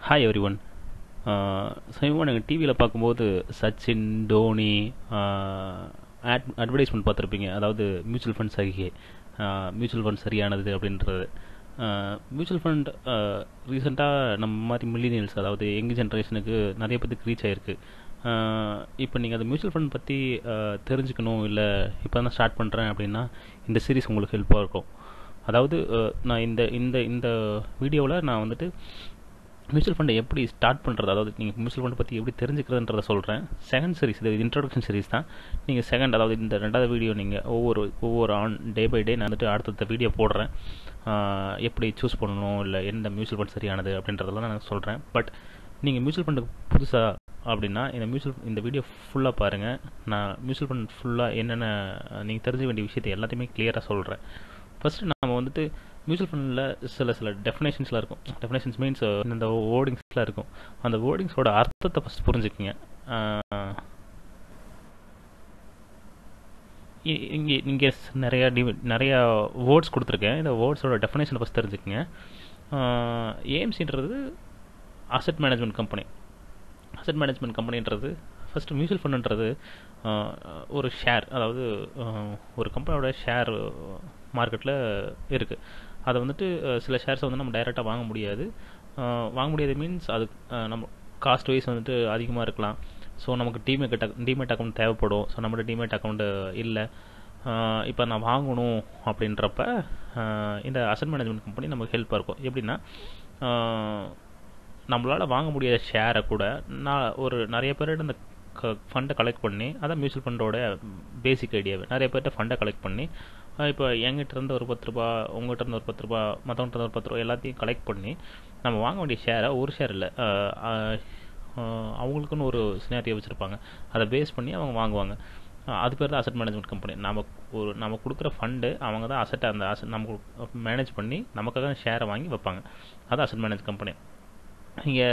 hi every one சமீபமாக நாங்கள் டிவியில் பார்க்கும்போது சச்சின் தோனி ஆட் அட்வர்டைஸ்மெண்ட் பார்த்துருப்பீங்க அதாவது மியூச்சுவல் ஃபண்ட் சகிகை மியூச்சுவல் ஃபண்ட் சரியானது அப்படின்றது மியூச்சுவல் ஃபண்ட் ரீசெண்டாக நம்ம மாதிரி மில்லினியல்ஸ் அதாவது யங் ஜென்ரேஷனுக்கு நிறைய பேருக்கு ரீச் ஆகிருக்கு இப்போ நீங்கள் அந்த மியூச்சுவல் ஃபண்ட் பற்றி தெரிஞ்சுக்கணும் இல்லை இப்போ தான் ஸ்டார்ட் பண்ணுறேன் அப்படின்னா இந்த சீரிஸ் உங்களுக்கு ஹெல்ப்பாக இருக்கும் அதாவது நான் இந்த இந்த இந்த வீடியோவில் நான் வந்துட்டு மியூச்சுவல் ஃபண்டை எப்படி ஸ்டார்ட் பண்ணுறது அதாவது நீங்கள் மியூச்சுவல் ஃபண்டை பற்றி எப்படி தெரிஞ்சுக்கிறதுன்றத சொல்கிறேன் செகண்ட் சீரிஸ் இது இன்ட்ரடக்ஷன் சீரிஸ் தான் நீங்கள் செகண்ட் அதாவது இந்த ரெண்டாவது வீடியோ நீங்கள் ஒவ்வொரு ஒவ்வொரு ஆன் டே பை டே நான் வந்துட்டு அடுத்தடுத்த வீடியோ போடுறேன் எப்படி சூஸ் பண்ணணும் இல்லை எந்த மியூச்சுவல் ஃபண்ட் சரியானது அப்படின்றதெல்லாம் நான் சொல்கிறேன் பட் நீங்கள் மியூச்சுவல் ஃபண்டுக்கு புதுசாக அப்படின்னா இந்த மியூச்சுவல் இந்த வீடியோ ஃபுல்லாக பாருங்கள் நான் மியூச்சுவல் ஃபண்ட் ஃபுல்லாக என்னென்ன நீங்கள் தெரிஞ்சுக்க வேண்டிய விஷயத்தை எல்லாத்தையுமே கிளியராக சொல்கிறேன் ஃபஸ்ட்டு நம்ம வந்துட்டு மியூச்சுவல் ஃபண்டில் சில சில டெஃபினேஷன்ஸ்லாம் இருக்கும் டெஃபினேஷன்ஸ் மீன்ஸ் இந்த வேர்டிங்ஸ்லாம் இருக்கும் அந்த வேர்டிங்ஸோட அர்த்தத்தை ஃபஸ்ட் புரிஞ்சுக்கிங்க இங்கே இங்கே நிறையா டி நிறையா வேர்ட்ஸ் கொடுத்துருக்கேன் இந்த வேர்ட்ஸோட டெஃபினேஷனை ஃபஸ்ட் தெரிஞ்சுக்கங்க ஏஎம்சின்றது asset management company asset management கம்பெனின்றது ஃபஸ்ட்டு மியூச்சுவல் ஃபண்டுன்றது ஒரு ஷேர் அதாவது ஒரு கம்பெனியோட ஷேர் மார்க்கெட்டில் இருக்குது அதை வந்துட்டு சில ஷேர்ஸை வந்து நம்ம டைரெக்டாக வாங்க முடியாது வாங்க முடியாது மீன்ஸ் அது நம்ம காஸ்ட் வைஸ் வந்துட்டு அதிகமாக இருக்கலாம் ஸோ நமக்கு டிமேட் டிமேட் அக்கௌண்ட் தேவைப்படும் ஸோ நம்மளோட டிமேட் அக்கௌண்ட்டு இல்லை இப்போ நான் வாங்கணும் அப்படின்றப்ப இந்த அசட் மேனேஜ்மெண்ட் கம்பெனி நமக்கு ஹெல்ப்பாக இருக்கும் எப்படின்னா நம்மளால் வாங்க முடியாத ஷேரை கூட நான் ஒரு நிறைய பேர்கிட்ட இந்த க ஃபண்டை கலெக்ட் பண்ணி அதான் மியூச்சுவல் ஃபண்டோட பேசிக் ஐடியாவே நிறைய பேர்கிட்ட ஃபண்டை கலெக்ட் பண்ணி இப்போ எங்கிட்ட இருந்து ஒரு பத்து ரூபா உங்கள்கிட்ட இருந்து ஒரு பத்து ரூபா மற்றவங்கிட்ட இருந்து ஒரு பத்து ரூபா எல்லாத்தையும் கலெக்ட் பண்ணி நம்ம வாங்க வேண்டிய ஷேரை ஒரு ஷேர் இல்லை அவங்களுக்குன்னு ஒரு சினாரியை வச்சுருப்பாங்க அதை பேஸ் பண்ணி அவங்க வாங்குவாங்க அது பேர் தான் அசட் மேனேஜ்மெண்ட் கம்பெனி நம்ம ஒரு நம்ம கொடுக்குற ஃபண்டு அவங்க தான் அசட்டை அந்த அசட் நமக்கு மேனேஜ் பண்ணி நமக்காக ஷேரை வாங்கி வைப்பாங்க அது அசட் மேனேஜ் கம்பெனி இங்கே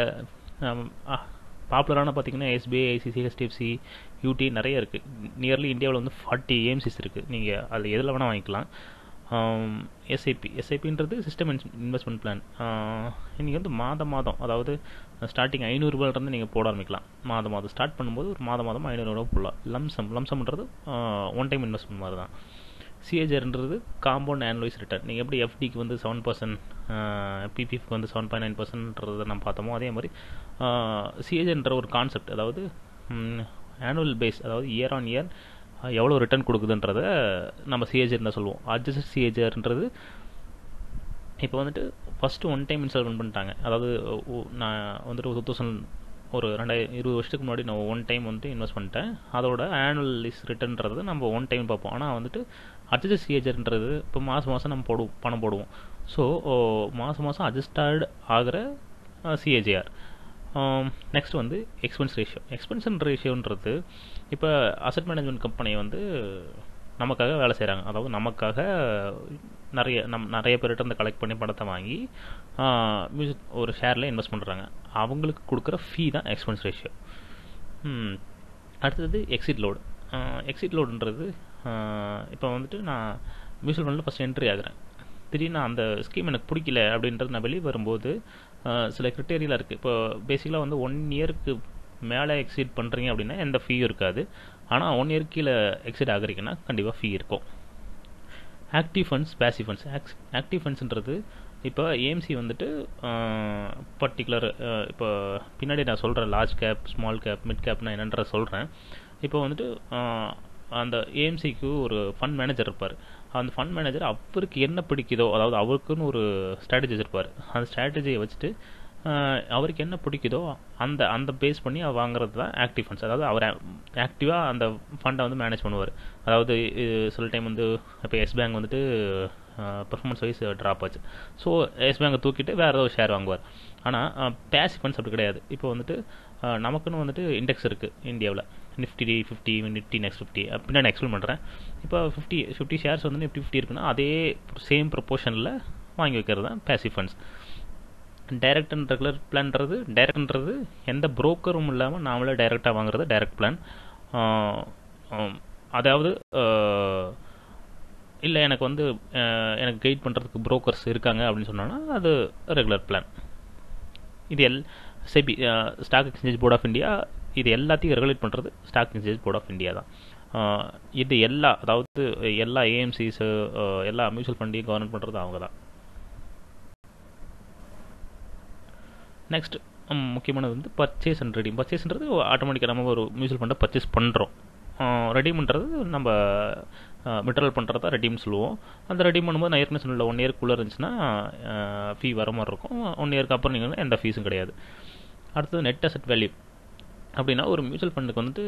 பாப்புலரான பார்த்தீங்கன்னா எஸ்பிஐ ஐசிசி ஹெச்டிஎஃப்சி யூடி நிறைய இருக்குது நியர்லி இந்தியாவில் வந்து ஃபார்ட்டி ஏஎம்சிஸ் இருக்குது நீங்கள் அதில் எதில் வேணால் வாங்கிக்கலாம் எஸ்ஐபி எஸ்ஐபின்றது சிஸ்டம் இன்வெஸ்ட்மெண்ட் பிளான் நீங்கள் வந்து மாதம் மாதம் அதாவது ஸ்டார்டிங் ஐநூறுரூபாயிலிருந்து நீங்கள் போட ஆரம்பிக்கலாம் மாதம் மாதம் ஸ்டார்ட் பண்ணும்போது ஒரு மாதம் மாதம் ஐநூறுரூவா போடலாம் லம்சம் லம்சம்ன்றது ஒன் டைம் இன்வெஸ்ட்மெண்ட் மாதிரி தான் சிஏஜர்ன்றது காம்பவுண்ட் ஆனுவலைஸ் ரிட்டர்ன் நீங்கள் எப்படி எஃப்டிக்கு வந்து செவன் பர்சன்ட் பிபிஎஃப்க்கு வந்து செவன் பாயிண்ட் நைன் பர்சன்ட்ன்றதை நம்ம பார்த்தோமோ அதே மாதிரி சிஏஜர்ன்ற ஒரு கான்செப்ட் அதாவது ஆனுவல் பேஸ் அதாவது இயர் ஆன் இயர் எவ்வளோ ரிட்டர்ன் கொடுக்குதுன்றத நம்ம சிஏஜர் தான் சொல்லுவோம் அட்ஜஸ்ட் சிஏஜர்ன்றது இப்போ வந்துட்டு ஃபஸ்ட்டு ஒன் டைம் இன்ஸ்டால்மெண்ட் பண்ணிட்டாங்க அதாவது நான் வந்துட்டு டூ தௌசண்ட் ஒரு ரெண்டாயிரம் இருபது வருஷத்துக்கு முன்னாடி நான் ஒன் டைம் வந்துட்டு இன்வெஸ்ட் பண்ணிட்டேன் அதோட ஆனுவல் லிஸ் ரிட்டர்ன்றது நம்ம ஒன் டைம் பார்ப்போம் ஆனால் வந்துட்டு அட்ஜஸ்ட் சிஏஜர்ன்றது இப்போ மாதம் மாதம் நம்ம போடுவோம் பணம் போடுவோம் ஸோ மாதம் மாதம் அட்ஜஸ்டட் ஆகிற சிஏஜிஆர் நெக்ஸ்ட் வந்து எக்ஸ்பென்ஸ் ரேஷியோ எக்ஸ்பென்ஷன் ரேஷியோன்றது இப்போ அசட் மேனேஜ்மெண்ட் கம்பெனி வந்து நமக்காக வேலை செய்கிறாங்க அதாவது நமக்காக நிறைய நம் நிறைய பேர்கிட்ட இருந்து கலெக்ட் பண்ணி பணத்தை வாங்கி மியூசிக் ஒரு ஷேரில் இன்வெஸ்ட் பண்ணுறாங்க அவங்களுக்கு கொடுக்குற ஃபீ தான் எக்ஸ்பென்ஸ் ரேஷியோ அடுத்தது எக்ஸிட் லோடு எக்ஸிட் லோடுன்றது இப்போ வந்துட்டு நான் மியூச்சுவல் ஃபண்டில் ஃபஸ்ட் என்ட்ரி ஆகிறேன் திடீர்னு அந்த ஸ்கீம் எனக்கு பிடிக்கல அப்படின்றது நான் வெளியே வரும்போது சில க்ரிட்டேரியெலாம் இருக்குது இப்போ பேசிக்கலாக வந்து ஒன் இயருக்கு மேலே எக்ஸிட் பண்ணுறீங்க அப்படின்னா எந்த ஃபீயும் இருக்காது ஆனால் ஒன் இயர் கீழே எக்ஸிட் ஆகுறீங்கன்னா கண்டிப்பாக ஃபீ இருக்கும் active funds passive funds active ஃபண்ட்ஸ்ன்றது இப்போ ஏஎம்சி வந்துட்டு பர்டிகுலர் இப்போ பின்னாடி நான் சொல்கிறேன் large cap small cap mid கேப்னா என்னன்ற சொல்கிறேன் இப்போ வந்துட்டு அந்த ஏஎம்சிக்கு ஒரு ஃபண்ட் மேனேஜர் இருப்பார் அந்த ஃபண்ட் மேனேஜர் அவருக்கு என்ன பிடிக்குதோ அதாவது அவருக்குன்னு ஒரு ஸ்ட்ராட்டஜி வச்சுருப்பார் அந்த ஸ்ட்ராட்டஜியை வச்சுட்டு அவருக்கு என்ன பிடிக்குதோ அந்த அந்த பேஸ் பண்ணி அவர் வாங்குறது தான் ஆக்டிவ் ஃபண்ட்ஸ் அதாவது அவர் ஆக்டிவாக அந்த ஃபண்டை வந்து மேனேஜ் பண்ணுவார் அதாவது சில டைம் வந்து இப்போ எஸ் பேங்க் வந்துட்டு பெர்ஃபார்மன்ஸ் வைஸ் ட்ராப் ஆச்சு ஸோ எஸ் பேங்கை தூக்கிட்டு வேறு ஏதோ ஷேர் வாங்குவார் ஆனால் பேசிவ் ஃபண்ட்ஸ் அப்படி கிடையாது இப்போ வந்துட்டு நமக்குன்னு வந்துட்டு இண்டெக்ஸ் இருக்குது இந்தியாவில் Nifty fifty Nifty next fifty பின்னாடி எக்ஸ்பிளைன் பண்ணுறேன் இப்போ ஃபிஃப்டி ஃபிஃப்டி ஷேர்ஸ் வந்து நிஃப்டி ஃபிஃப்டி இருக்குன்னா அதே சேம் ப்ரொப்போர்ஷனில் வாங்கி வைக்கிறது தான் passive funds direct and regular பிளான்றது டைரக்ட்ன்றது எந்த புரோக்கரும் இல்லாமல் நாமளே டைரெக்டாக வாங்குறது டைரக்ட் பிளான் அதாவது இல்லை எனக்கு வந்து எனக்கு கைட் பண்ணுறதுக்கு புரோக்கர்ஸ் இருக்காங்க அப்படின்னு சொன்னோன்னா அது ரெகுலர் பிளான் இது எல் SEBI stock exchange board of India இது எல்லாத்தையும் ரெகுலேட் பண்ணுறது stock exchange board of India தான் இது எல்லா அதாவது எல்லா ஏஎம்சிஸு எல்லா மியூச்சுவல் ஃபண்டையும் கவர்மெண்ட் பண்ணுறது அவங்க தான் நெக்ஸ்ட் முக்கியமானது வந்து பர்ச்சேஸ் அண்ட் ரெடீம் பர்ச்சேஸ்ன்றது ஆட்டோமேட்டிக்காக நம்ம ஒரு மியூச்சுவல் ஃபண்டை பர்ச்சேஸ் பண்ணுறோம் ரெடீம்ன்றது நம்ம விட்ரல் பண்ணுறது தான் ரெடீம் சொல்லுவோம் அந்த ரெடீம் பண்ணும்போது நான் ஏற்கனவே சொன்னல ஒன் இயர்க்குள்ளே இருந்துச்சுன்னா ஃபீ வர மாதிரி இருக்கும் ஒன் இயர்க்கு அப்புறம் நீங்கள் எந்த ஃபீஸும் கிடையாது அடுத்தது நெட் அசெட் வேல்யூ அப்படின்னா ஒரு மியூச்சுவல் ஃபண்டுக்கு வந்துட்டு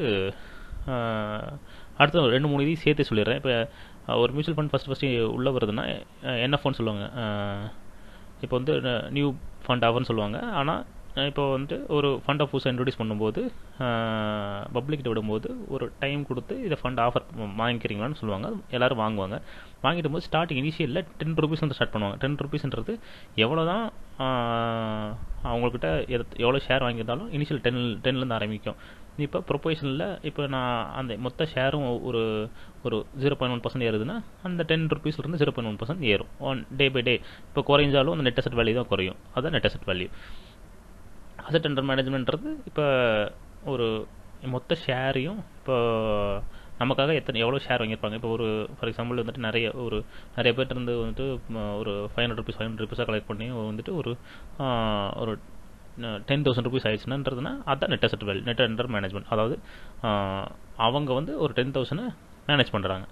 அடுத்து ஒரு ரெண்டு மூணு இதையும் சேர்த்து சொல்லிடுறேன் இப்போ ஒரு மியூச்சுவல் ஃபண்ட் ஃபஸ்ட் ஃபஸ்ட்டு உள்ளே வருதுன்னா என்எஃப்னு சொல்லுவாங்க இப்போ வந்து நியூ ஃபண்ட் ஆஃபர்னு சொல்லுவாங்க ஆனால் இப்போ வந்துட்டு ஒரு ஃபண்டை புதுசாக இன்ட்ரடியூஸ் பண்ணும்போது பப்ளிக்கிட்ட விடும்போது ஒரு டைம் கொடுத்து இதை ஃபண்ட் ஆஃபர் வாங்கிக்கிறீங்களான்னு சொல்லுவாங்க எல்லோரும் வாங்குவாங்க வாங்கிட்டு போது ஸ்டார்டிங் இனிஷியலில் டென் ருபீஸ் வந்து ஸ்டார்ட் பண்ணுவாங்க டென் ருபீஸ்ன்றது எவ்வளோ தான் அவங்கக்கிட்ட எவ்வளோ ஷேர் வாங்கியிருந்தாலும் இனிஷியல் டென் டென்லேருந்து ஆரம்பிக்கும் இப்போ ப்ரொபோஷனில் இப்போ நான் அந்த மொத்த ஷேரும் ஒரு ஒரு ஜீரோ பாயிண்ட் ஒன் பர்சன்ட் ஏறுதுன்னா அந்த டென் ருபீஸ்லேருந்து ஜீரோ பாயிண்ட் ஒன் பர்சன்ட் ஏறும் ஒன் டே பை டே இப்போ குறைஞ்சாலும் அந்த நெட் அசெட் வேல்யூ தான் குறையும் அதுதான் net asset value asset under மேனேஜ்மெண்ட்றது இப்போ ஒரு மொத்த ஷேரையும் இப்போ நமக்காக எத்தனை எவ்வளோ ஷேர் வாங்கியிருப்பாங்க இப்போ ஒரு ஃபார் எக்ஸாம்பிள் வந்துட்டு நிறைய ஒரு நிறைய பேர்ட்டு இருந்து வந்துட்டு ஒரு five hundred rupees five hundred ருபீஸாக கலெக்ட் பண்ணி வந்துட்டு ஒரு ஒரு டென் தௌசண்ட் ருபீஸ் ஆயிடுச்சுன்றதுனா அதுதான் net asset value net under management அதாவது அவங்க வந்து ஒரு டென் தௌசண்டை மேனேஜ் பண்ணுறாங்க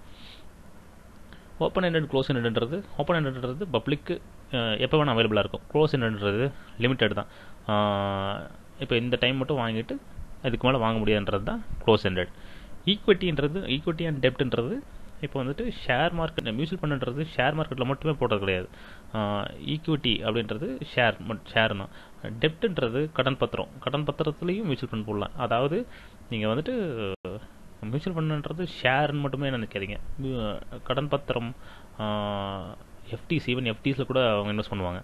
ஓப்பன் ஹெண்டட் க்ளோஸ் ஹெண்டட்ன்றது ஓப்பன் ஹெண்டட்ன்றது பப்ளிக்கு எப்போ வேணால் அவைலபிளாக இருக்கும் க்ளோஸ் ஹெண்டட்ன்றது லிமிட்டட் தான் இப்போ இந்த டைம் மட்டும் வாங்கிட்டு இதுக்கு மேலே வாங்க முடியாதுன்றது தான் க்ளோஸ் ஹெண்டட் ஈக்விட்டின்றது ஈக்விட்டி அண்ட் டெப்ட்ன்றது இப்போ வந்துட்டு ஷேர் மார்க்கெட் மியூச்சுவல் ஃபண்டுன்றது ஷேர் மார்க்கெட்டில் மட்டுமே போடுறது கிடையாது ஈக்விட்டி அப்படின்றது ஷேர் ஷேர் தான் டெப்ட்ன்றது கடன் பத்திரம் கடன் பத்திரத்துலேயும் மியூச்சுவல் ஃபண்ட் போடலாம் அதாவது நீங்கள் வந்துட்டு மியூச்சுவல் ஃபண்டுன்றது ஷேர்னு மட்டுமே நினைக்காதீங்க கடன் பத்திரம் எஃப்டிஸ் ஈவன் எஃப்டிஸில் கூட அவங்க இன்வெஸ்ட் பண்ணுவாங்க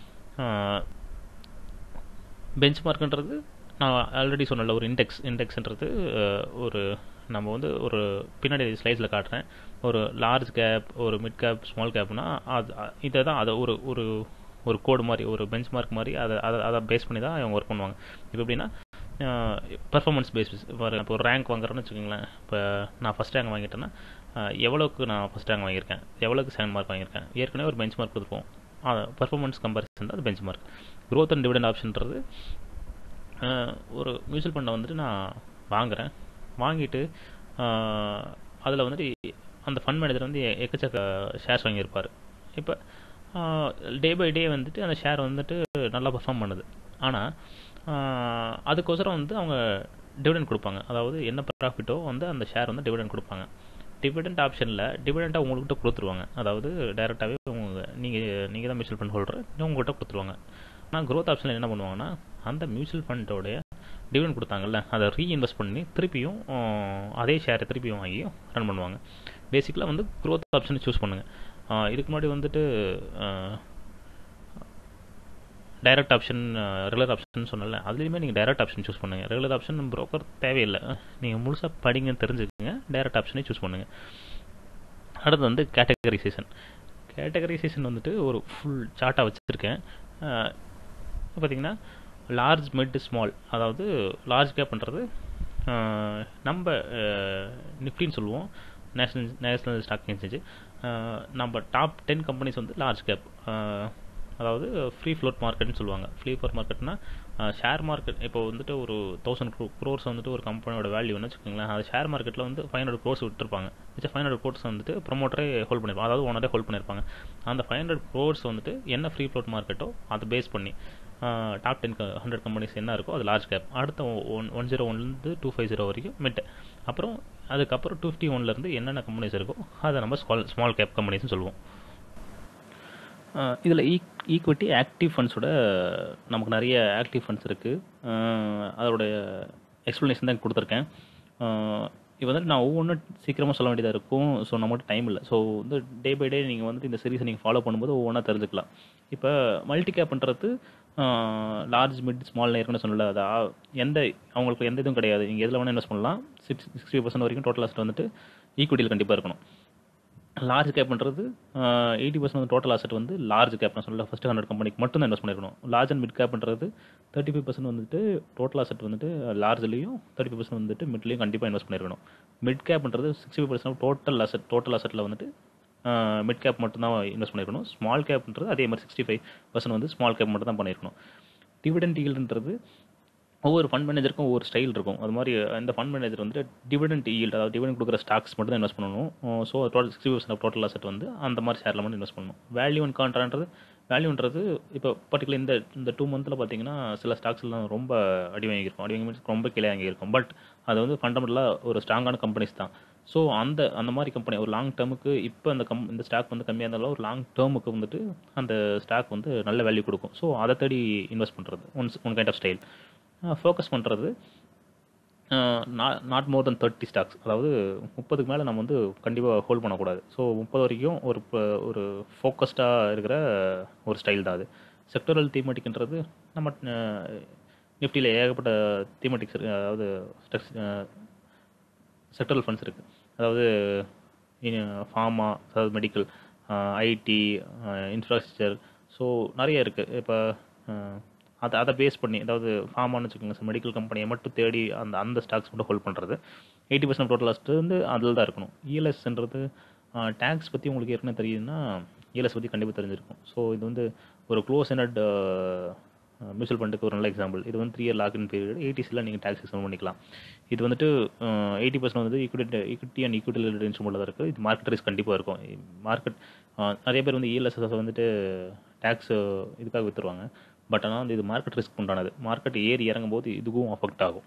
பெஞ்ச் மார்க்ன்றது நான் ஆல்ரெடி சொன்னல ஒரு இண்டெக்ஸ் இண்டெக்ஸ்ன்றது ஒரு நம்ம வந்து ஒரு பின்னாடி ஸ்லைஸில் காட்டுறேன் ஒரு லார்ஜ் கேப் ஒரு மிட் கேப் ஸ்மால் கேப்னா அது இதை தான் அதை ஒரு ஒரு ஒரு கோடு மாதிரி ஒரு பெஞ்ச் மார்க் மாதிரி அதை அதை அதை பேஸ் பண்ணி தான் அவங்க ஒர்க் பண்ணுவாங்க இப்போ எப்படின்னா பர்ஃபார்மன்ஸ் பேசிஸ் இப்போ ஒரு ரேங்க் வாங்குறேன்னு வச்சுக்கோங்களேன் இப்போ நான் ஃபஸ்ட் ரேங்க் வாங்கிட்டேன்னா எவ்வளோக்கு நான் ஃபஸ்ட் ரேங்க் வாங்கியிருக்கேன் எவ்வளோக்கு செகண்ட் மார்க் வாங்கியிருக்கேன் ஏற்கனவே ஒரு பெஞ்ச் மார்க் கொடுத்துருப்போம் பர்ஃபார்மன்ஸ் கம்பேரிசன் தான் அது benchmark growth and dividend ஆப்ஷன்றது ஒரு மியூச்சுவல் ஃபண்டை வந்துட்டு நான் வாங்குகிறேன் வாங்கிட்டு அதில் வந்துட்டு அந்த ஃபண்ட் மேனேஜர் வந்து எக்கச்சக்க ஷேர்ஸ் வாங்கியிருப்பார் இப்போ டே பை டே வந்துட்டு அந்த ஷேர் வந்துட்டு நல்லா பர்ஃபார்ம் பண்ணுது ஆனால் அதுக்கோசரம் வந்து அவங்க டிவிடெண்ட் கொடுப்பாங்க அதாவது என்ன ப்ராஃபிட்டோ வந்து அந்த ஷேர் வந்து டிவிடெண்ட் கொடுப்பாங்க டிவிடெண்ட் ஆப்ஷனில் டிவிடெண்ட்டாக உங்கள்கிட்ட கொடுத்துருவாங்க அதாவது டைரெக்டாகவே உங்கள் நீங்கள் நீங்கள் தான் மியூச்சுவல் ஃபண்ட் ஹோல்டர் உங்கள்கிட்ட கொடுத்துருவாங்க ஆனால் க்ரோத் ஆப்ஷனில் என்ன பண்ணுவாங்கன்னா அந்த மியூச்சுவல் ஃபண்டோடைய டிவிடெண்ட் கொடுத்தாங்கல்ல அதை ரீஇன்வெஸ்ட் பண்ணி திருப்பியும் அதே ஷேரை திருப்பியும் வாங்கியும் ரன் பண்ணுவாங்க பேசிக்கலாக வந்து க்ரோத் ஆப்ஷனை சூஸ் பண்ணுங்கள் இதுக்கு முன்னாடி வந்துட்டு டைரக்ட் ஆப்ஷன் ரெகுலர் ஆப்ஷன் சொன்னல அதுலேயுமே நீங்கள் டைரக்ட் ஆப்ஷன் சூஸ் பண்ணுங்கள் ரெகுலர் ஆப்ஷன் ப்ரோக்கர் தேவையில்லை நீங்கள் முழுசாக படிங்கன்னு தெரிஞ்சுக்கோங்க டைரக்ட் ஆப்ஷனே சூஸ் பண்ணுங்கள் அடுத்து வந்து கேட்டகரைசேஷன் கேட்டகரைசேஷன் வந்துட்டு ஒரு ஃபுல் சார்ட்டாக வச்சுருக்கேன் பார்த்தீங்கன்னா லார்ஜ் மிட் ஸ்மால் அதாவது லார்ஜ் கேப்ன்றது நம்ம நிஃப்டின்னு சொல்லுவோம் நேஷ்னல் நேஷ்னல் ஸ்டாக் எக்ஸ்சேஞ்சு நம்ம டாப் டென் கம்பெனிஸ் வந்து லார்ஜ் கேப் அதாவது ஃப்ரீ ஃப்ளோட் மார்க்கெட்னு சொல்லுவாங்க ஃப்ரீ ஃப்ளோட் மார்க்கெட்னா ஷேர் மார்க்கெட் இப்போ வந்துட்டு ஒரு தௌசண்ட் க்ரோர்ஸ் வந்துட்டு ஒரு கம்பெனியோட வேல்யூன்னு வச்சுக்கோங்களேன் அது ஷேர் மார்க்கெட்டில் வந்து ஃபைவ் ஹண்ட்ரட் க்ரோர்ஸ் விட்டுருப்பாங்க மிச்சம் ஃபைவ் ஹண்ட்ரட் க்ரோர்ஸ் வந்துட்டு ப்ரொமோட்டரே ஹோல்ட் பண்ணியிருப்பாங்க அதாவது ஓனரே ஹோல்ட் பண்ணியிருப்பாங்க அந்த ஃபைவ் ஹண்ட்ரட் க்ரோர்ஸ் வந்துட்டு என்ன ஃப்ரீ ஃப்ளோட் மார்க்கெட்டோ அதை பேஸ் பண்ணி டாப் டென் ஹண்ட்ரட் கம்பெனிஸ் என்ன இருக்கோ அது லார்ஜ் கேப் அடுத்த ஒன் ஒன் ஜீரோ ஒன்லேருந்து டூ ஃபைவ் ஜீரோ வரைக்கும் மிட் அப்புறம் அதுக்கப்புறம் டூ ஃபிஃப்டி ஒன்லேருந்து என்னென்ன கம்பெனிஸ் இருக்கோ அதை நம்ம ஸ்மால் ஸ்மால் கேப் கம்பெனிஸ்னு சொல்லுவோம் இதில் ஈக் ஈக்விட்டி ஆக்டிவ் ஃபண்ட்ஸோட நமக்கு நிறைய ஆக்டிவ் ஃபண்ட்ஸ் இருக்குது அதோடைய எக்ஸ்ப்ளனேஷன் தான் கொடுத்துருக்கேன் இப்போ வந்துட்டு நான் ஒவ்வொன்றும் சீக்கிரமாக சொல்ல வேண்டியதாக இருக்கும் ஸோ நம்மகிட்ட டைம் இல்லை ஸோ வந்து டே பை டே நீங்கள் வந்துட்டு இந்த சீரீஸை நீங்கள் ஃபாலோ பண்ணும்போது ஒவ்வொன்றா தெரிஞ்சுக்கலாம் இப்போ மல்டி கேப்ன்றது லார்ஜ் மிட் ஸ்மால் ஏற்கனவே சொல்லல அது எந்த அவங்களுக்கு எந்த இதுவும் கிடையாது நீங்கள் எதில் வேணால் இன்வெஸ்ட் பண்ணலாம் சிக்ஸ் சிக்ஸ்டி பர்சன்ட் வரைக்கும் டோட்டல் அசட் வந்துட்டு ஈக்விட்டியில் கண்டிப்பாக இருக்கணும் லார்ஜ் கேப்ன்றது எயிட்டி பர்சன்ட் வந்து டோட்டல் அசெட் வந்து லார்ஜ் கேப் நான் சொல்ல ஃபஸ்ட்டு ஹண்ட்ரட் கம்பெனிக்கு மட்டும் தான் இன்வெஸ்ட் பண்ணிருக்கணும் லார்ஜ் அண்ட் மிட் கேப்ன்றது தேர்ட்டி ஃபைவ் பர்சன்ட் வந்துட்டு டோட்டல் அசெட் வந்துட்டு லார்ஜ்லையும் தேர்ட்டி ஃபைவ் பர்சன்ட் வந்துட்டு மிட்லையும் கண்டிப்பாக இன்வெஸ்ட் பண்ணிருக்கணும் மிட் கேப்ன்றது sixty five percent total asset total அசெட்டில் வந்துட்டு மிட் கேப் மட்டும் தான் இன்வெஸ்ட் பண்ணிருக்கணும் ஸ்மால் கேப்ன்றது அதே மாதிரி சிக்ஸ்டி ஃபைவ் பர்சன்ட் வந்து ஸ்மால் கேப் மட்டும் தான் பண்ணியிருக்கணும் டிவிடெண்ட் ஈல்டுன்றது ஒவ்வொரு ஃபண்ட் மேனேஜருக்கும் ஒவ்வொரு ஸ்டைல் இருக்கும் அது மாதிரி இந்த ஃபண்ட் மேனேஜர் வந்து டிவிடெண்ட் ஈல்டு அதாவது டிவிடெண்ட் கொடுக்குற ஸ்டாக்ஸ் மட்டும் தான் இன்வெஸ்ட் பண்ணணும் so total sixty percent of total asset வந்து அந்த மாதிரி ஷேரில் மட்டும் இன்வெஸ்ட் பண்ணணும் வேல்யூ அண்ட் கான்ட்ரான்றது வேல்யூன்றது இப்போ பர்டிகுலர் இந்த இந்த டூ மந்தில் பார்த்தீங்கன்னா சில ஸ்டாக்ஸ்லாம் ரொம்ப அடி வாங்கியிருக்கும் அடி வாங்கி means ரொம்ப கீழே வாங்கியிருக்கும் பட் அது வந்து ஃபண்டமெண்டலாக ஒரு ஸ்ட்ராங்கான கம்பெனிஸ் தான் ஸோ அந்த அந்த மாதிரி கம்பெனி ஒரு லாங் டேர்முக்கு இப்போ அந்த கம் இந்த ஸ்டாக் வந்து கம்மியாக இருந்தாலும் ஒரு லாங் டேர்முக்கு வந்துட்டு அந்த ஸ்டாக் வந்து நல்ல வேல்யூ கொடுக்கும் ஸோ அதை தேடி இன்வெஸ்ட் பண்ணுறது once one kind of style focus பண்ணுறது not more than thirty stocks அதாவது முப்பதுக்கு மேலே நம்ம வந்து கண்டிப்பாக ஹோல்ட் பண்ணக்கூடாது ஸோ முப்பது வரைக்கும் ஒரு ப- ஒரு ஃபோக்கஸ்டாக இருக்கிற ஒரு ஸ்டைல் தான் அது செக்டரல் தீமெட்டிக்ன்றது நம்ம நிஃப்டியில் ஏகப்பட்ட தீமெட்டிக்ஸ் இருக்கு அதாவது செக்டரல் ஃபண்ட்ஸ் இருக்குது அதாவது ஃபார்மா அதாவது மெடிக்கல் ஐடி இன்ஃப்ராஸ்ட்ரக்சர் ஸோ நிறைய இருக்குது இப்போ அதை அதை பேஸ் பண்ணி அதாவது ஃபார்மான்னு வச்சுக்கோங்க சார் மெடிக்கல் கம்பெனியை மட்டும் தேடி அந்த அந்த ஸ்டாக்ஸ் மட்டும் ஹோல்ட் பண்ணுறது எயிட்டி பர்சன்ட் டோட்டல் லாஸ்ட்டு வந்து அதில் தான் இருக்கணும் இஎல்எஸ்ன்றது டேக்ஸ் பற்றி உங்களுக்கு ஏற்கனவே தெரியுதுன்னா இஎல்எஸ் பற்றி கண்டிப்பாக தெரிஞ்சிருக்கும் ஸோ இது வந்து ஒரு க்ளோஸ் என்னட் மியூச்சுவல் ஃபண்டுக்கு ஒரு நல்ல எக்ஸாம்பிள் இது வந்து த்ரீ இயர் லாக்இன் பீரியட் எயிட்டிஸில் நீங்கள் டேக்ஸ் எக்ஸாம் பண்ணிக்கலாம் இது வந்துட்டு எயிட்டி பர்சன்ட் வந்து equity equity and equity related இன்ஸ்ட்ருமெண்ட்டில் தான் இருக்குது இது மார்க்கெட் ரிஸ்க் கண்டிப்பாக இருக்கும் மார்க்கெட் நிறைய பேர் வந்து இஎல்எஸ் வந்துட்டு டேக்ஸ் இதுக்காக விற்றுருவாங்க பட் ஆனால் வந்து இது மார்க்கெட் ரிஸ்க் உண்டானது மார்க்கெட் ஏறி இறங்கும் போது இதுக்கும் அஃபெக்ட் ஆகும்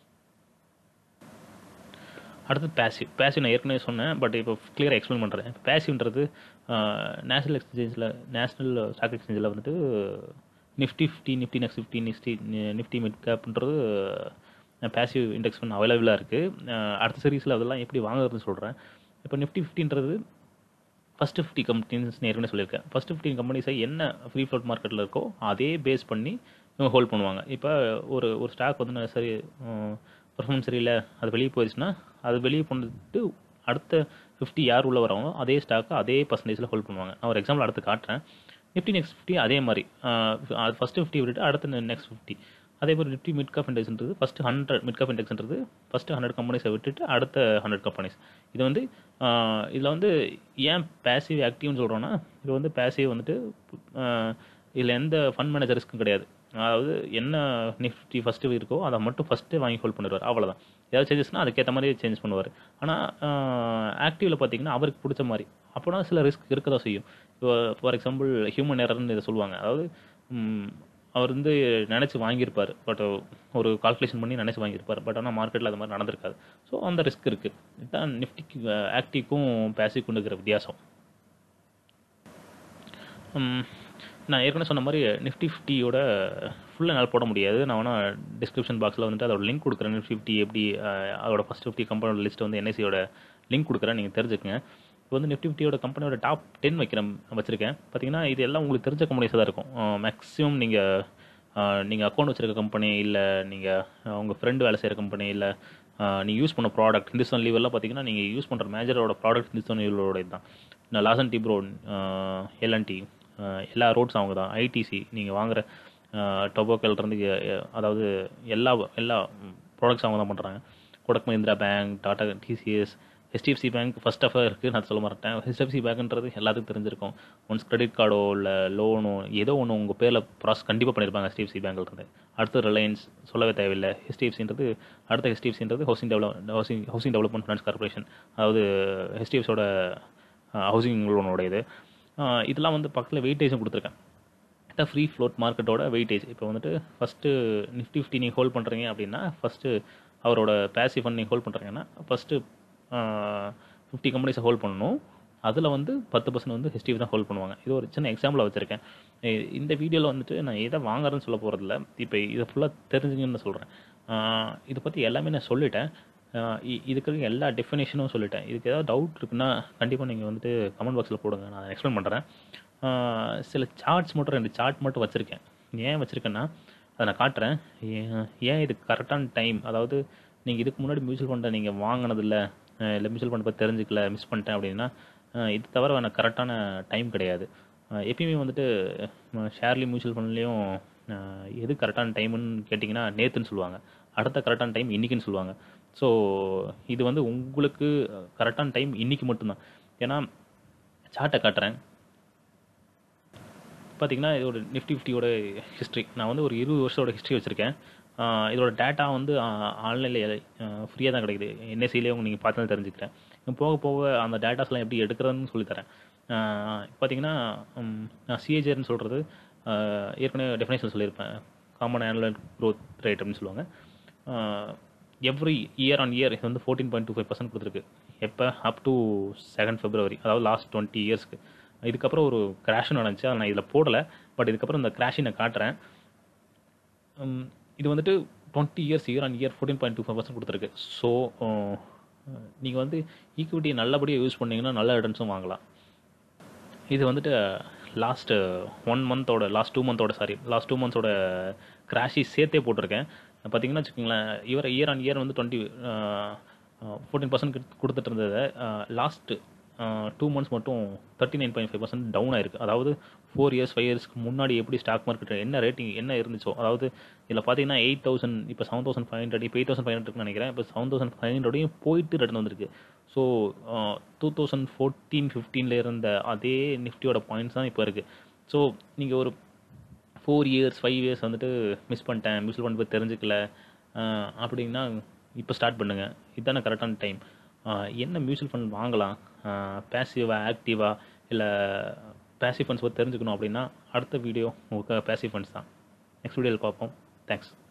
அடுத்து பேசிவ் பேசிவ் நான் ஏற்கனவே சொன்னேன் பட் இப்போ கிளியராக எக்ஸ்பிளைன் பண்ணுறேன் இப்போ பேசிவ்ன்றது நேஷனல் எக்ஸ்சேஞ்சில் நேஷனல் ஸ்டாக் எக்ஸ்சேஞ்சில் வந்துட்டு Nifty fifty Nifty next fifty Nifty Nifty mid கேப்ன்றது பேசிவ் இண்டெக்ஸ் ஃபண்ட் அவைலபிளாக இருக்குது அடுத்த சீரீஸில் அதெல்லாம் எப்படி வாங்குறதுன்னு சொல்கிறேன் இப்போ நிஃப்டி ஃபிஃப்டின்றது ஃபஸ்ட்டு ஃபிஃப்டி கம்பெனிஸ் ஏற்கனவே சொல்லியிருக்கேன் ஃபஸ்ட்டு ஃபிஃப்டின் கம்பெனிஸை என்ன ஃப்ரீ ஃப்ளோட் மார்க்கெட்டில் இருக்கோ அதே பேஸ் பண்ணி இவங்க ஹோல்ட் பண்ணுவாங்க இப்போ ஒரு ஒரு ஸ்டாக் வந்து நான் சரி பர்ஃபார்மன்ஸ் சரியில்லை அது வெளியே போயிடுச்சுன்னா அது வெளியே போனது அடுத்த ஃபிஃப்டி யார் உள்ளே வராங்களோ அதே ஸ்டாக்கை அதே பர்சன்டேஜில் ஹோல்ட் பண்ணுவாங்க நான் ஒரு எக்ஸாம்பிள் அடுத்து காட்டுறேன் நிஃப்டி நெக்ஸ்ட் ஃபிஃப்டி அதே மாதிரி அது ஃபஸ்ட்டு ஃபிஃப்டி விட்டுட்டு அடுத்த நெக்ஸ்ட் ஃபிஃப்டி அதே மாதிரி நிஃப்டி மிட் காப் இண்டெக்ஸ்ன்றது ஃபஸ்ட்டு ஹண்ட்ரட் மிட் காப் இண்டெக்ஸ்ன்றது ஃபஸ்ட்டு ஹண்ட்ரட் கம்பெனிஸை விட்டுட்டு அடுத்த ஹண்ட்ரட் கம்பெனிஸ் இது வந்து இதில் வந்து ஏன் பேசிவ் ஆக்டிவ்னு சொல்கிறோன்னா இது வந்து பேசிவ் வந்துட்டு இதில் எந்த ஃபண்ட் மேனேஜர் ரிஸ்க்கும் கிடையாது அதாவது என்ன நிஃப்டி ஃபஸ்ட்டு இருக்கோ அதை மட்டும் ஃபஸ்ட்டு வாங்கி ஹோல்ட் பண்ணிடுவார் அவ்வளோதான் ஏதாவது சேஞ்சஸ்னால் அதுக்கேற்ற மாதிரி சேஞ்ச் பண்ணுவார் ஆனால் ஆக்டிவில் பார்த்தீங்கன்னா அவருக்கு பிடிச்ச மாதிரி அப்போனா சில ரிஸ்க் இருக்க தான் செய்யும் இப்போ ஃபார் எக்ஸாம்பிள் ஹியூமன் எரர்னு இதை சொல்லுவாங்க அதாவது அவர் வந்து நினச்சி வாங்கியிருப்பார் பட் ஒரு கால்குலேஷன் பண்ணி நினச்சி வாங்கியிருப்பார் பட் ஆனால் மார்க்கெட்டில் அது மாதிரி நடந்திருக்காது ஸோ அந்த ரிஸ்க் இருக்குது இதுதான் நிஃப்டிக்கு ஆக்டிவ்க்கும் பேசிவ்க்கும் இருக்கிற வித்தியாசம் நான் ஏற்கனவே சொன்ன மாதிரி நிஃப்டி ஃபிஃப்டியோட ஃபுல்லாக என்னால் போட முடியாது நான் வேணால் டிஸ்கிரிப்ஷன் பாக்ஸில் வந்துட்டு அதோட லிங்க் கொடுக்குறேன் நிஃப்டி ஃபிஃப்டி எப்படி அதோட ஃபஸ்ட் ஃபிஃப்டி கம்பெனியோட லிஸ்ட் வந்து என்ஐசியோட லிங்க் கொடுக்குறேன் நீங்கள் தெரிஞ்சுக்கங்க இப்போ வந்து நிஃப்டி ஃபிஃப்டியோட கம்பெனியோட டாப் டென் வைக்கிறேன் வச்சிருக்கேன் பார்த்தீங்கன்னா இது எல்லாம் உங்களுக்கு தெரிஞ்ச கம்பெனிஸாக தான் இருக்கும் மேக்ஸிமம் நீங்கள் நீங்கள் அக்கௌண்ட் வச்சிருக்க கம்பெனி இல்லை நீங்கள் உங்கள் ஃப்ரெண்டு வேலை செய்கிற கம்பெனி இல்லை நீங்கள் யூஸ் பண்ண ப்ராடக்ட் ஹிந்துஸ்தான் லீவெல்லாம் பார்த்தீங்கன்னா நீங்கள் யூஸ் பண்ணுற மேஜரோட ப்ராடக்ட் ஹிந்துஸ்தான் லீவோட இதுதான் நான் லாசன் டி ப்ரோ எல்என்டி எல்லா ரோட்ஸ் அவங்க தான் ஐடிசி நீங்கள் வாங்குற டொபோக்கல்லேருந்து அதாவது எல்லா எல்லா ப்ராடக்ட்ஸ் அவங்க தான் பண்ணுறாங்க Kotak Mahindra Bank Tata TCS HDFC Bank first ஆஃப் இருக்குது நான் சொல்ல மாட்டேன் ஹெச்டிஎஃப்சி பேங்க்ன்றது எல்லாத்துக்கும் தெரிஞ்சிருக்கும் ஒன்ஸ் கிரெடிட் கார்டோ இல்லை லோனோ ஏதோ ஒன்று உங்கள் பேரில் ப்ராசஸ் கண்டிப்பாக பண்ணியிருப்பாங்க ஹெச்டிஎஃப்சி பேங்க்லேருந்து அடுத்து ரிலையன்ஸ் சொல்லவே தேவையில்லை ஹெச்டிஎஃப்சின்றது அடுத்த ஹெச்டிஎஃப்சின்றது housing develop housing housing development finance corporation அதாவது ஹெச்டிஎஃப்சியோட ஹவுசிங் லோனோட இது இதெல்லாம் வந்து பக்கத்தில் வெயிட்டேஜும் கொடுத்துருக்கேன் இதான் ஃப்ரீ ஃப்ளோட் மார்க்கெட்டோட வெயிட்டேஜ் இப்போ வந்துட்டு ஃபஸ்ட்டு நிஃப்டி ஃபிஃப்டி நீங்கள் ஹோல்ட் பண்ணுறீங்க அப்படின்னா ஃபஸ்ட்டு அவரோட பேசிவ் ஃபண்ட் நீங்கள் ஹோல்ட் பண்ணுறீங்கன்னா ஃபஸ்ட்டு ஃபிஃப்டி கம்பெனிஸை ஹோல்ட் பண்ணணும் அதில் வந்து பத்து பர்சன்ட் வந்து ஹெச்டிவி தான் ஹோல்ட் பண்ணுவாங்க இது ஒரு சின்ன எக்ஸாம்பிளாக வச்சுருக்கேன் இந்த வீடியோவில் வந்துட்டு நான் எதை வாங்குறேன்னு சொல்ல போகிறதில்ல இப்போ இதை ஃபுல்லாக தெரிஞ்சுங்கன்னு நான் சொல்கிறேன் இதை பற்றி எல்லாமே நான் சொல்லிட்டேன் இதுக்கு இருக்க எல்லா டெஃபினேஷனும் சொல்லிட்டேன் இதுக்கு ஏதாவது டவுட் இருக்குன்னா கண்டிப்பாக நீங்கள் வந்துட்டு கமெண்ட் பாக்ஸில் போடுங்க நான் எக்ஸ்பிளைன் பண்ணுறேன் சில சார்ட்ஸ் மட்டும் ரெண்டு சார்ட் மட்டும் வச்சுருக்கேன் ஏன் வச்சுருக்கேன்னா அதை நான் காட்டுறேன் ஏன் இது கரெக்டான டைம் அதாவது நீங்கள் இதுக்கு முன்னாடி மியூச்சுவல் ஃபண்டை நீங்கள் வாங்கினதில்ல இல்லை மியூச்சுவல் ஃபண்ட் பற்றி தெரிஞ்சுக்கல மிஸ் பண்ணிட்டேன் அப்படின்னா இது தவிர எனக்கு கரெக்டான டைம் கிடையாது அஹ் எப்பயுமே வந்துட்டு ஷேர்லி மியூச்சுவல் ஃபண்ட்லேயும் எது கரெக்டான டைம்னு கேட்டிங்கன்னா நேற்றுன்னு சொல்லுவாங்க அடுத்த கரெக்டான டைம் இன்றைக்கின்னு சொல்லுவாங்க ஸோ இது வந்து உங்களுக்கு கரெக்டான டைம் இன்றைக்கி மட்டும்தான் ஏன்னா சார்ட்டை காட்டுறேன் பார்த்தீங்கன்னா இதோட நிஃப்டி ஃபிஃப்டியோட ஹிஸ்ட்ரி நான் வந்து ஒரு இருபது வருஷத்தோட ஹிஸ்ட்ரி வச்சுருக்கேன் இதோட டேட்டா வந்து ஆன்லைனில் ஃப்ரீயாக தான் கிடைக்குது என்எஸ்சிலே உங்க நீங்கள் பார்த்து தெரிஞ்சுக்கிறேன் இன்னும் போக போக அந்த டேட்டாஸ்லாம் எப்படி எடுக்கிறதுன்னு சொல்லித்தரேன் பார்த்தீங்கன்னா ம், நான் சிஏஜர்னு சொல்கிறது ஏற்கனவே டெஃபினேஷன் சொல்லியிருப்பேன் காமன் ஆனுவல் க்ரோத் ரேட் அப்படின்னு சொல்லுவாங்க எவ்ரி இயர் ஆன் இயர் இது வந்து fourteen point two five percent கொடுத்துருக்கு எப்போ அப் டு செகண்ட் ஃபெப்ரவரி அதாவது லாஸ்ட் டுவெண்ட்டி இயர்ஸ்க்கு இதுக்கப்புறம் ஒரு கிராஷும் நடந்துச்சு அதை நான் இதில் போடலை பட் இதுக்கப்புறம் இந்த கிராஷை நான் காட்டுறேன் உம், இது வந்துட்டு twenty years year on year fourteen point two five percent கொடுத்துருக்கு ஸோ நீங்கள் வந்து ஈக்விட்டியை நல்லபடியாக யூஸ் பண்ணீங்கன்னா நல்ல ரிட்டர்ன்ஸும் வாங்கலாம் இது வந்துட்டு லாஸ்ட் ஒன் மந்தோட லாஸ்ட் டூ மந்தோட சாரி லாஸ்ட் டூ மந்த்ஸோட கிராஷி சேர்த்தே போட்டிருக்கேன் பார்த்தீங்கன்னா வச்சுக்கோங்களேன் இவர் இயர் ஆன் இயர் வந்து டுவெண்ட்டி ஃபோர்டீன் பர்சன்ட் கொடுத்துட்டு இருந்ததை லாஸ்ட் டூ மந்த்ஸ் மட்டும் thirty nine point five percent down ஆயிருக்கு அதாவது ஃபோர் இயர்ஸ் ஃபைவ் இயர்ஸ்க்கு முன்னாடி எப்படி ஸ்டாக் மார்க்கெட் என்ன ரேட்டிங் என்ன இருந்துச்சோ அதாவது இதில் பார்த்தீங்கன்னா எயிட் தௌசண்ட் இப்போ செவன் தௌசண்ட் ஃபைவ் ஹண்ட்ரட் இப்போ எயிட் தௌசண்ட் ஃபைவ் ஹண்ட்ரட்னு நினைக்கிறேன் இப்போ செவன் தௌசண்ட் ஃபைவ் ஹண்ட்ரடையும் போயிட்டு ரிட்டர்ன் வந்திருக்கு ஸோ டூ தௌசண்ட் ஃபோர்டீன் ஃபிஃப்டீனில் இருந்த அதே நிஃப்டியோட பாயிண்ட்ஸ் தான் இப்போ இருக்குது ஸோ நீங்கள் ஒரு ஃபோர் இயர்ஸ் ஃபைவ் இயர்ஸ் வந்துட்டு மிஸ் பண்ணிட்டேன் மியூச்சுவல் ஃபண்ட் பற்றி தெரிஞ்சுக்கல அஹ், அப்படின்னா இப்போ ஸ்டார்ட் பண்ணுங்கள் இதுதானே கரெக்டான டைம் என்ன மியூச்சுவல் ஃபண்ட் வாங்கலாம் பேசிவா ஆக்டிவா இல்லை பேசிவ் ஃபண்ட்ஸ் பற்றி தெரிஞ்சுக்கணும் அப்படின்னா அடுத்த வீடியோ உங்களுக்கு பேசிவ் ஃபண்ட்ஸ் தான் நெக்ஸ்ட் வீடியோவில் பார்ப்போம் தேங்க்ஸ்